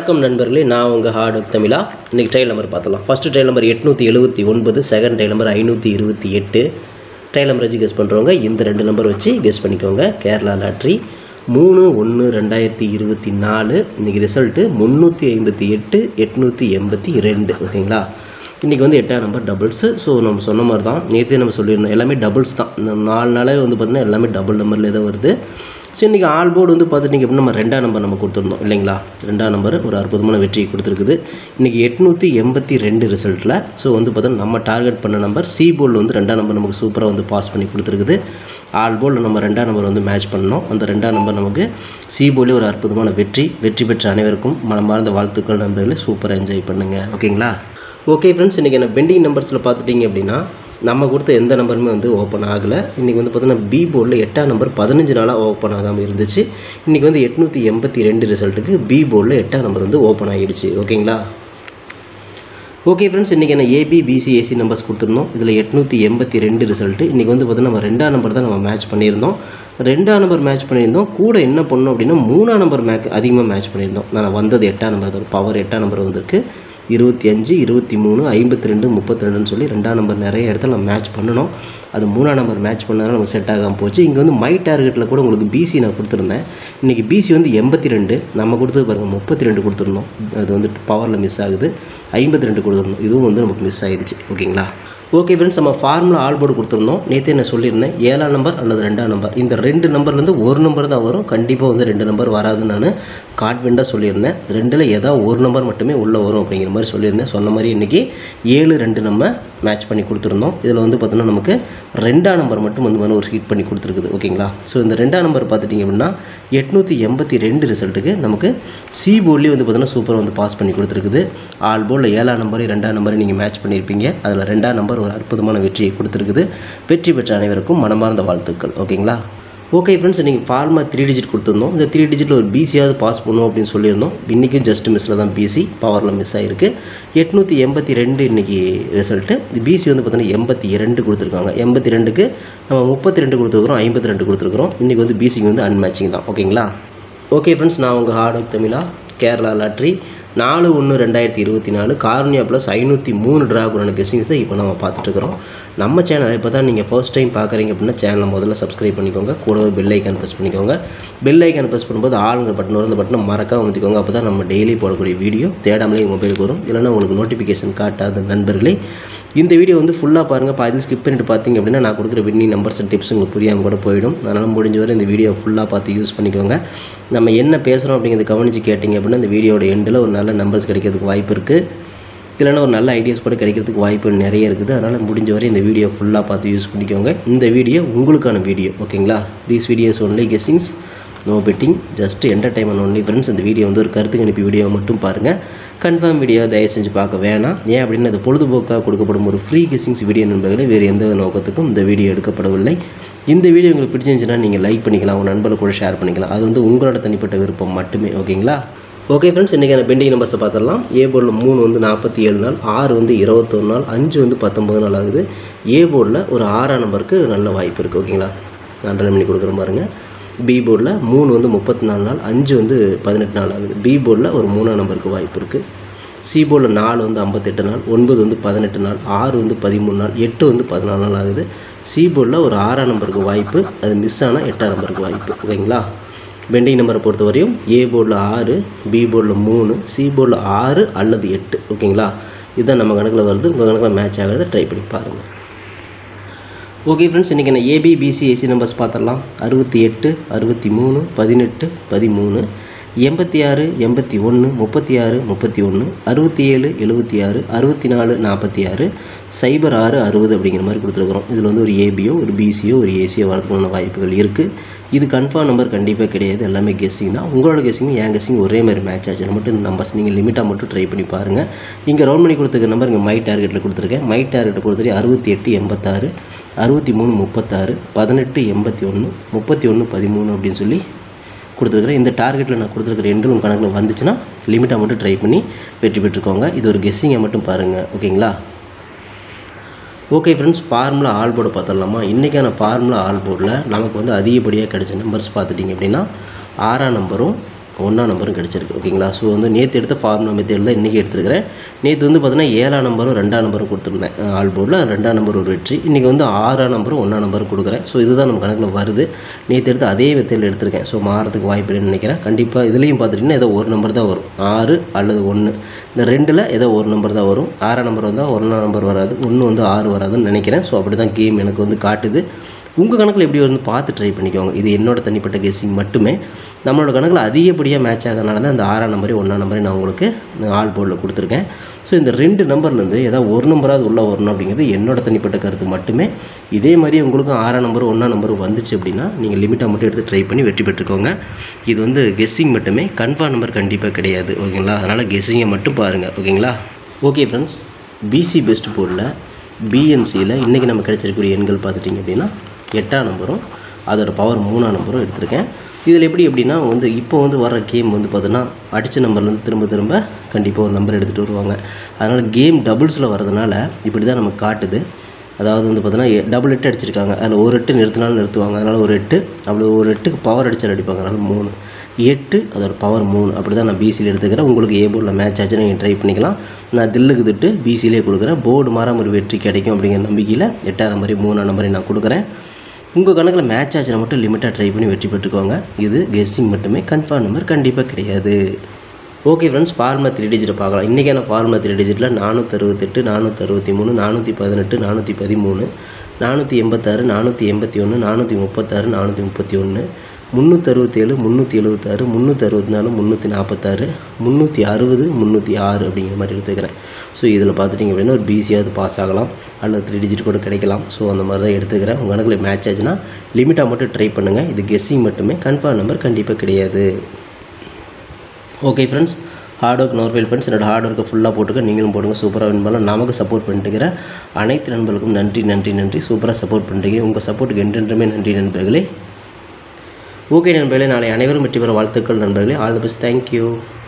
வணக்கம் நண்பர்களே நான் உங்கள் ஹார்டு தமிழா இன்றைக்கி ட்ரையல் நம்பர் பார்த்தலாம் ஃபஸ்ட்டு ட்ரையல் நம்பர் எட்நூற்றி எழுபத்தி ஒன்பது செகண்ட் ட்ரையல் நம்பர் ஐநூற்றி இருபத்தி எட்டு ட்ரையல் நம்பர் வச்சு கெஸ் பண்ணுறவங்க இந்த ரெண்டு நம்பர் வச்சு கெஸ் பண்ணிக்கோங்க கேரளா லாட்ரி மூணு ஒன்று ரெண்டாயிரத்தி இருபத்தி நாலு இன்றைக்கி ரிசல்ட்டு முந்நூற்றி ஐம்பத்தி எட்டு எட்நூற்றி எண்பத்தி ரெண்டு ஓகேங்களா இன்றைக்கி வந்து எட்டாம் நம்பர் டபுள்ஸு ஸோ நம்ம சொன்ன மாதிரி தான் நேற்றே நம்ம சொல்லியிருந்தோம் எல்லாமே டபுள்ஸ் தான் இந்த நாலு நாளே வந்து பார்த்திங்கன்னா எல்லாமே டபுள் நம்பரில் தான் வருது ஸோ இன்றைக்கி ஆல் போர்டு வந்து பார்த்துட்டிங்க அப்படின்னா நம்ம ரெண்டாம் நம்பர் நம்ம கொடுத்துருந்தோம் இல்லைங்களா ரெண்டாம் நம்பர் ஒரு அற்புதமான வெற்றி கொடுத்துருக்குது இன்றைக்கி எட்நூற்றி எண்பத்தி ரெண்டு ரிசல்ட்டில் ஸோ வந்து பார்த்தீங்கன்னா நம்ம டார்கெட் பண்ண நம்பர் சி போர்டில் வந்து ரெண்டாம் நம்பர் நமக்கு சூப்பராக வந்து பாஸ் பண்ணி கொடுத்துருக்குது ஆல் போர்டில் நம்ம ரெண்டாம் நம்பர் வந்து மேட்ச் பண்ணோம் அந்த ரெண்டாம் நம்பர் நமக்கு சி போர்டிலே ஒரு அற்புதமான வெற்றி வெற்றி பெற்ற அனைவருக்கும் மனமார்ந்த வாழ்த்துக்கள் நண்பர்களே சூப்பராக என்ஜாய் பண்ணுங்கள் ஓகேங்களா ஓகே ஃப்ரெண்ட்ஸ் இன்றைக்கி என்ன பெண்டிங் நம்பர்ஸில் பார்த்துட்டிங்க அப்படின்னா நம்ம கொடுத்த எந்த நம்பருமே வந்து ஓப்பன் ஆகலை இன்றைக்கி வந்து பார்த்தீங்கன்னா பி போர்டில் எட்டாம் நம்பர் பதினஞ்சு நாளாக ஓப்பன் ஆகாமல் இருந்துச்சு இன்றைக்கி வந்து எட்நூற்றி எண்பத்தி ரெண்டு ரிசல்ட்டுக்கு பி போர்டில் எட்டாம் நம்பர் வந்து ஓப்பன் ஆகிடுச்சு ஓகேங்களா ஓகே ஃப்ரெண்ட்ஸ் இன்றைக்கி என்ன ஏபி பிசி ஏசி நம்பர்ஸ் கொடுத்துருந்தோம் இதில் எட்நூற்றி எண்பத்தி ரெண்டு ரிசல்ட்டு இன்றைக்கி வந்து பார்த்தீங்கன்னா நம்ம ரெண்டாம் நம்பர் தான் நம்ம மேட்ச் பண்ணியிருந்தோம் ரெண்டாம் நம்பர் மேட்ச் பண்ணியிருந்தோம் கூட என்ன பண்ணோம் அப்படின்னா மூணாம் நம்பர் மேக் அதிகமாக மேட்ச் பண்ணியிருந்தோம் நான் வந்தது எட்டாம் நம்பர் தான் பவர் எட்டாம் நம்பர் வந்திருக்கு இருபத்தி அஞ்சு இருபத்தி மூணு ஐம்பத்தி ரெண்டு முப்பத்தி ரெண்டுன்னு சொல்லி ரெண்டாம் நம்பர் நிறைய இடத்துல நம்ம மேட்ச் பண்ணணும் அது மூணாம் நம்பர் மேட்ச் பண்ணாலும் நமக்கு செட் ஆகாமல் போச்சு இங்கே வந்து மை டார்கெட்டில் கூட உங்களுக்கு பிசி நான் கொடுத்துருந்தேன் இன்றைக்கி பிசி வந்து எண்பத்தி ரெண்டு நம்ம கொடுத்தது பாருங்கள் முப்பத்தி ரெண்டு கொடுத்துருந்தோம் அது வந்து பவரில் மிஸ் ஆகுது ஐம்பத்தி ரெண்டு கொடுத்துருந்தோம் இதுவும் வந்து நமக்கு மிஸ் ஆகிடுச்சு ஓகேங்களா ஓகே ஃப்ரெண்ட்ஸ் நம்ம ஃபார்முலா ஆல் போர்டு கொடுத்துருந்தோம் நேற்று என்ன சொல்லியிருந்தேன் ஏழாம் நம்பர் அல்லது ரெண்டாம் நம்பர் இந்த ரெண்டு நம்பர்லேருந்து ஒரு நம்பர் தான் வரும் கண்டிப்பாக வந்து ரெண்டு நம்பர் வராதுன்னு நான் கான்ஃபிடண்ட்டாக சொல்லியிருந்தேன் ரெண்டில் ஏதாவது ஒரு நம்பர் மட்டுமே உள்ளே வரும் அப்படிங்கிற மாதிரி சொல்லியிருந்தேன் சொன்ன மாதிரி இன்றைக்கி ஏழு ரெண்டு நம்ம மேட்ச் பண்ணி கொடுத்துருந்தோம் இதில் வந்து பார்த்தோன்னா நமக்கு ரெண்டாம் நம்பர் மட்டும் வந்து வந்து ஒரு ஹீட் பண்ணி கொடுத்துருக்குது ஓகேங்களா ஸோ இந்த ரெண்டாம் நம்பர் பார்த்துட்டிங்க அப்படின்னா எட்நூற்றி எண்பத்தி ரெண்டு ரிசல்ட்டுக்கு நமக்கு சி போர்ட்லேயே வந்து பார்த்தோன்னா சூப்பராக வந்து பாஸ் பண்ணி கொடுத்துருக்குது ஆல் போர்டில் ஏழாம் நம்பர் ரெண்டாம் நம்பரை நீங்கள் மேட்ச் பண்ணியிருப்பீங்க அதில் ரெண்டாம் நம்பர் ஒரு அற்புதமான வெற்றியை கொடுத்துருக்குது வெற்றி பெற்ற அனைவருக்கும் மனமார்ந்த வாழ்த்துக்கள் ஓகேங்களா ஓகே ஃப்ரெண்ட்ஸ் நீங்கள் ஃபார்மா த்ரீ டிஜிட் கொடுத்துருந்தோம் இந்த த்ரீ டிஜிட்டில் ஒரு பிசியாவது பாஸ் பண்ணும் அப்படின்னு சொல்லியிருந்தோம் இன்றைக்கும் ஜஸ்ட் மிஸ்ஸில் தான் பிசி பவரில் மிஸ் ஆகிருக்கு எட்நூற்றி எண்பத்தி ரெண்டு இன்றைக்கி ரிசல்ட்டு பிசி வந்து பார்த்தீங்கன்னா எண்பத்தி இரண்டு கொடுத்துருக்காங்க எண்பத்தி ரெண்டுக்கு நம்ம முப்பத்தி ரெண்டு கொடுத்துருக்குறோம் ஐம்பத்தி ரெண்டு கொடுத்துருக்குறோம் இன்றைக்கி வந்து பிசிக்கு வந்து அன்மேட்சிங் தான் ஓகேங்களா ஓகே ஃப்ரெண்ட்ஸ் நான் உங்கள் ஹார்ட் ஒர்க் தமிழா கேரளா லாட்ரி நாலு ஒன்று ரெண்டாயிரத்தி இருபத்தி நாலு கார்னியா ப்ளஸ் ஐநூற்றி மூணு ட்ராகுரான கெஸ்டிங்ஸ் தான் இப்போ நம்ம பார்த்துட்ருக்குறோம் நம்ம சேனல் இப்போ தான் நீங்கள் ஃபர்ஸ்ட் டைம் பார்க்குறீங்க அப்படின்னா சேனலை முதல்ல சப்ஸ்கிரைப் பண்ணிக்கோங்க கூடவே பெல் ஐக்கான் ப்ரெஸ் பண்ணிக்கோங்க பெல் ஐக்கான் ப்ரெஸ் பண்ணும்போது ஆளுங்கிற பட்டன் வரும் அந்த பட்டனை மறக்காம ஊற்றிக்கோங்க அப்போ தான் நம்ம டெய்லி போடக்கூடிய வீடியோ தேடாமலே மொபைலுக்கு வரும் இல்லைன்னா உங்களுக்கு நோட்டிஃபிகேஷன் காட்டாத நண்பர்களே இந்த வீடியோ வந்து ஃபுல்லாக பாருங்கள் பாதியில் ஸ்கிப் பண்ணிட்டு பார்த்தீங்க அப்படின்னா நான் கொடுக்குற வின்னிங் நம்பர்ஸ் அண்ட் டிப்ஸ் உங்களுக்கு புரியாமல் கூட போயிடும் அதனால் முடிஞ்ச வரை இந்த வீடியோ ஃபுல்லாக பார்த்து யூஸ் பண்ணிக்கோங்க நம்ம என்ன பேசுகிறோம் அப்படிங்கிறத கவனித்து கேட்டிங்க அப்படின்னா இந்த வீடியோட எண்டில் ஒரு நல்ல நம்பர்ஸ் கிடைக்கிறதுக்கு வாய்ப்பு இருக்குது இல்லைன்னா ஒரு நல்ல ஐடியாஸ் கூட கிடைக்கிறதுக்கு வாய்ப்பு நிறைய இருக்குது அதனால் முடிஞ்ச வரை இந்த வீடியோ ஃபுல்லாக பார்த்து யூஸ் பண்ணிக்கோங்க இந்த வீடியோ உங்களுக்கான வீடியோ ஓகேங்களா these videos only guessings no betting just entertainment only friends இந்த வீடியோ வந்து ஒரு கருத்து கணிப்பு வீடியோ மட்டும் பாருங்கள் கன்ஃபார்ம் வீடியோ தயவு செஞ்சு பார்க்க வேணாம் ஏன் அப்படின்னு அது பொழுதுபோக்காக கொடுக்கப்படும் ஒரு ஃப்ரீ கெஸ்ஸிங்ஸ் வீடியோ நண்பர்களே வேறு எந்த நோக்கத்துக்கும் இந்த வீடியோ எடுக்கப்படவில்லை இந்த வீடியோ உங்களுக்கு பிடிச்சிருந்துச்சுன்னா நீங்கள் லைக் பண்ணிக்கலாம் உங்கள் நண்பர்கள் கூட ஷேர் பண்ணிக்கலாம் அது வந்து உங்களோட தனிப்பட்ட விருப்பம் மட்டுமே ஓகேங்களா ஓகே ஃப்ரெண்ட்ஸ் இன்றைக்கான பெண்டிங் நம்பர்ஸை பார்த்துடலாம் ஏ போர்டில் மூணு வந்து நாற்பத்தி ஏழு நாள் ஆறு வந்து இருபத்தொரு நாள் அஞ்சு வந்து பத்தொம்பது நாள் ஆகுது ஏ போர்டில் ஒரு ஆறாம் நம்பருக்கு நல்ல வாய்ப்பு இருக்குது ஓகேங்களா நான் அண்டர்லைன் பண்ணி கொடுக்குறேன் பாருங்கள் பி போர்டில் மூணு வந்து முப்பத்தி நாலு நாள் அஞ்சு வந்து பதினெட்டு நாள் ஆகுது பி போர்டில் ஒரு மூணாம் நம்பருக்கு வாய்ப்பு இருக்குது சி போர்டில் நாலு வந்து ஐம்பத்தெட்டு நாள் ஒன்பது வந்து பதினெட்டு நாள் ஆறு வந்து பதிமூணு நாள் எட்டு வந்து பதினாலு நாள் ஆகுது சி போர்டில் ஒரு ஆறாம் நம்பருக்கு வாய்ப்பு அது மிஸ் ஆனால் எட்டாம் நம்பருக்கு வாய்ப்பு ஓகேங்களா பெண்டிங் நம்பரை பொறுத்தவரையும் ஏ போர்டில் ஆறு பி போர்டில் மூணு சி போர்டில் ஆறு அல்லது எட்டு ஓகேங்களா இதுதான் நம்ம கணக்கில் வருது உங்கள் கணக்கில் மேட்ச் ஆகிறத ட்ரை பண்ணி பாருங்கள் ஓகே ஃப்ரெண்ட்ஸ் இன்றைக்கி என்ன ஏபி பிசி ஏசி நம்பர்ஸ் பார்த்துடலாம் அறுபத்தி எட்டு அறுபத்தி மூணு பதினெட்டு பதிமூணு எண்பத்தி ஆறு எண்பத்தி ஒன்று முப்பத்தி ஆறு முப்பத்தி ஒன்று அறுபத்தி ஏழு எழுபத்தி ஆறு அறுபத்தி நாலு நாற்பத்தி ஆறு சைபர் ஆறு அறுபது அப்படிங்கிற மாதிரி கொடுத்துருக்குறோம் இதில் வந்து ஒரு ஏபியோ ஒரு பிசியோ ஒரு ஏசியோ வரதுக்கான வாய்ப்புகள் இருக்குது இது கன்ஃபார்ம் நம்பர் கண்டிப்பாக கிடையாது எல்லாமே கெஸ்ஸிங் தான் உங்களோட கெஸ்ஸிங் என் கெஸ்ஸிங் ஒரே மாதிரி மேட்ச் ஆச்சு மட்டும் இந்த நம்பர்ஸ் நீங்கள் லிமிட்டாக மட்டும் ட்ரை பண்ணி பாருங்கள் இங்கே ரவுண்ட் பண்ணி கொடுத்துருக்க நம்பர் இங்கே மை டார்கெட்டில் கொடுத்துருக்கேன் மை டார்கெட்டை பொறுத்தவரை அறுபத்தி எட்டு எண்பத்தாறு அறுபத்தி மூணு முப்பத்தாறு பதினெட்டு எண்பத்தி ஒன்று முப்பத்தி ஒன்று பதிமூணு அப்படின்னு சொல்லி கொடுத்துருக்குறேன் இந்த டார்கெட்டில் நான் கொடுத்துருக்குற எண்கள் உங்கள் கணக்கில் வந்துச்சுன்னா லிமிட்டாக மட்டும் ட்ரை பண்ணி வெற்றி பெற்றுக்கோங்க இது ஒரு கெஸ்ஸிங்கை மட்டும் பாருங்கள் ஓகேங்களா okay friends formula all board பார்த்துடலாமா இன்றைக்கான ஃபார்முலா ஆல் போர்டில் நமக்கு வந்து அதிகப்படியாக கிடைச்ச நம்பர்ஸ் பார்த்துட்டிங்க அப்படின்னா ஆறாம் நம்பரும் ஒன்றாம் நம்பரும் கிடச்சிருக்கு ஓகேங்களா ஸோ வந்து நேற்று எடுத்த ஃபார்முலா மெத்தேட் தான் இன்றைக்கி எடுத்துருக்கிறேன் நேற்று வந்து பார்த்தீங்கன்னா ஏழாம் நம்பரும் ரெண்டாம் நம்பரும் கொடுத்துருந்தேன் ஆல் போர்டில் ரெண்டாம் நம்பர் ஒரு வெற்றி இன்றைக்கி வந்து ஆறாம் நம்பரும் ஒன்றாம் நம்பரும் கொடுக்குறேன் ஸோ இதுதான் நம்ம கணக்கில் வருது நேற்று எடுத்து அதே மெத்தேடில் எடுத்திருக்கேன் ஸோ மாறதுக்கு வாய்ப்பு இல்லைன்னு நினைக்கிறேன் கண்டிப்பாக இதுலேயும் பார்த்துட்டிங்கன்னா ஏதோ ஒரு நம்பர் தான் வரும் ஆறு அல்லது ஒன்று இந்த ரெண்டில் ஏதோ ஒரு நம்பர் தான் வரும் ஆறாம் நம்பர் வந்தால் ஒன்றாம் நம்பர் வராது ஒன்று வந்து ஆறு வராதுன்னு நினைக்கிறேன் ஸோ அப்படி தான் கேம் எனக்கு வந்து காட்டுது உங்கள் கணக்கில் எப்படி வந்து பார்த்து ட்ரை பண்ணிக்கோங்க இது என்னோட தனிப்பட்ட கெஸ்ஸிங் மட்டுமே நம்மளோட கணக்கில் அதிகப்படியாக மேட்ச் ஆகிறதுனால தான் இந்த ஆறாம் நம்பரே ஒன்றாம் நம்பரே நான் உங்களுக்கு ஆல் போர்டில் கொடுத்துருக்கேன் ஸோ இந்த ரெண்டு நம்பர்லேருந்து ஏதாவது ஒரு நம்பராவது உள்ளே வரணும் அப்படிங்கிறது என்னோட தனிப்பட்ட கருத்து மட்டுமே இதே மாதிரி உங்களுக்கும் ஆறாம் நம்பர் ஒன்றாம் நம்பர் வந்துச்சு அப்படின்னா நீங்கள் லிமிட்டாக மட்டும் எடுத்து ட்ரை பண்ணி வெற்றி பெற்றுக்கோங்க இது வந்து கெஸ்ஸிங் மட்டுமே கன்ஃபார்ம் நம்பர் கண்டிப்பாக கிடையாது ஓகேங்களா அதனால் கெஸ்ஸிங்கை மட்டும் பாருங்கள் ஓகேங்களா ஓகே ஃப்ரெண்ட்ஸ் பிசி பெஸ்ட் போர்டில் பிஎன்சியில் இன்றைக்கி நம்ம கிடைச்சிருக்கக்கூடிய எண்கள் பார்த்துட்டிங்க அப்படின்னா எட்டாம் நம்பரும் அதோட பவர் மூணாம் நம்பரும் எடுத்திருக்கேன் இதில் எப்படி எப்படின்னா வந்து இப்போ வந்து வர கேம் வந்து பார்த்தோன்னா அடித்த நம்பர்லேருந்து திரும்ப திரும்ப கண்டிப்பாக ஒரு நம்பர் எடுத்துகிட்டு வருவாங்க அதனால் கேம் டபுள்ஸில் வரதுனால இப்படி தான் நமக்கு காட்டுது அதாவது வந்து பார்த்தோன்னா டபுள் எட்டு அடிச்சிருக்காங்க அதில் ஒரு எட்டு நிறுத்தினாலும் நிறுத்துவாங்க அதனால் ஒரு எட்டு அப்படி ஒரு எட்டுக்கு பவர் அடிச்சால் அடிப்பாங்க அதனால் மூணு எட்டு அதோட பவர் மூணு அப்படி தான் நான் பிசியில் எடுத்துக்கிறேன் உங்களுக்கு ஏ போர்டில் மேட்ச் ஆச்சு நீங்கள் ட்ரை பண்ணிக்கலாம் நான் தில்லுக்கு திட்டு பிசிலே கொடுக்குறேன் போர்டு மாறாம ஒரு வெற்றி கிடைக்கும் அப்படிங்கிற நம்பிக்கையில் எட்டாம் நம்பரை மூணாம் நம்பரை நான் கொடுக்குறேன் உங்கள் கணக்கில் மேட்ச் ஆச்சுன்னா மட்டும் லிமிட்டாக ட்ரை பண்ணி வெற்றி பெற்றுக்கோங்க இது கெஸ்ஸிங் மட்டுமே கன்ஃபார்ம் நம்பர் கண்டிப்பாக கிடையாது okay friends formula three digit பார்க்கலாம் இன்றைக்கான ஃபார்முலா த்ரீ டிஜிட்டில் நானூற்றி அறுபத்தெட்டு நானூற்றி அறுபத்தி மூணு நானூற்றி பதினெட்டு நானூற்றி பதிமூணு நானூற்றி எண்பத்தாறு நானூற்றி எண்பத்தி ஒன்று நானூற்றி முப்பத்தாறு நானூற்றி முப்பத்தி ஒன்று முந்நூற்றி அறுபத்தேழு முந்நூற்றி எழுபத்தாறு முந்நூற்றி அறுபத்தி நாலு முந்நூற்றி நாற்பத்தாறு முந்நூற்றி அறுபது முந்நூற்றி ஆறு அப்படிங்கிற மாதிரி எடுத்துக்கிறேன் ஸோ இதில் பார்த்துட்டிங்க அப்படின்னா ஒரு பிசியாவது பாஸ் ஆகலாம் அல்லது த்ரீ டிஜிட் கூட கிடைக்கலாம் ஸோ அந்த மாதிரி தான் எடுத்துக்கிறேன் உங்கள் கணக்கில் மேட்ச் ஆச்சுன்னா லிமிட்டாக மட்டும் ட்ரை பண்ணுங்கள் இது கெஸ்ஸிங் மட்டுமே கன்ஃபார்ம் நம்பர் கண்டிப்பாக கிடையாது ஓகே ஃப்ரெண்ட்ஸ் ஹார்ட் ஒர்க் நோர்வேல் ஃப்ரெண்ட்ஸ் என்னோட ஹார்ட் ஒர்க்கை ஃபுல்லாக போட்டுக்க நீங்களும் போடுங்க சூப்பராக வின் பண்ணலாம் நமக்கு சப்போர்ட் பண்ணிட்டுக்கிற அனைத்து நண்பர்களுக்கும் நன்றி நன்றி நன்றி சூப்பராக சப்போர்ட் பண்ணிட்டீங்க உங்கள் சப்போர்ட்டுக்கு என்றென்றுமே நன்றி நண்பர்களே ஓகே நண்பர்களே நாளை அனைவரும் வெற்றி பெற வாழ்த்துக்கள் நண்பர்களே ஆல் தி பெஸ்ட் தேங்க்யூ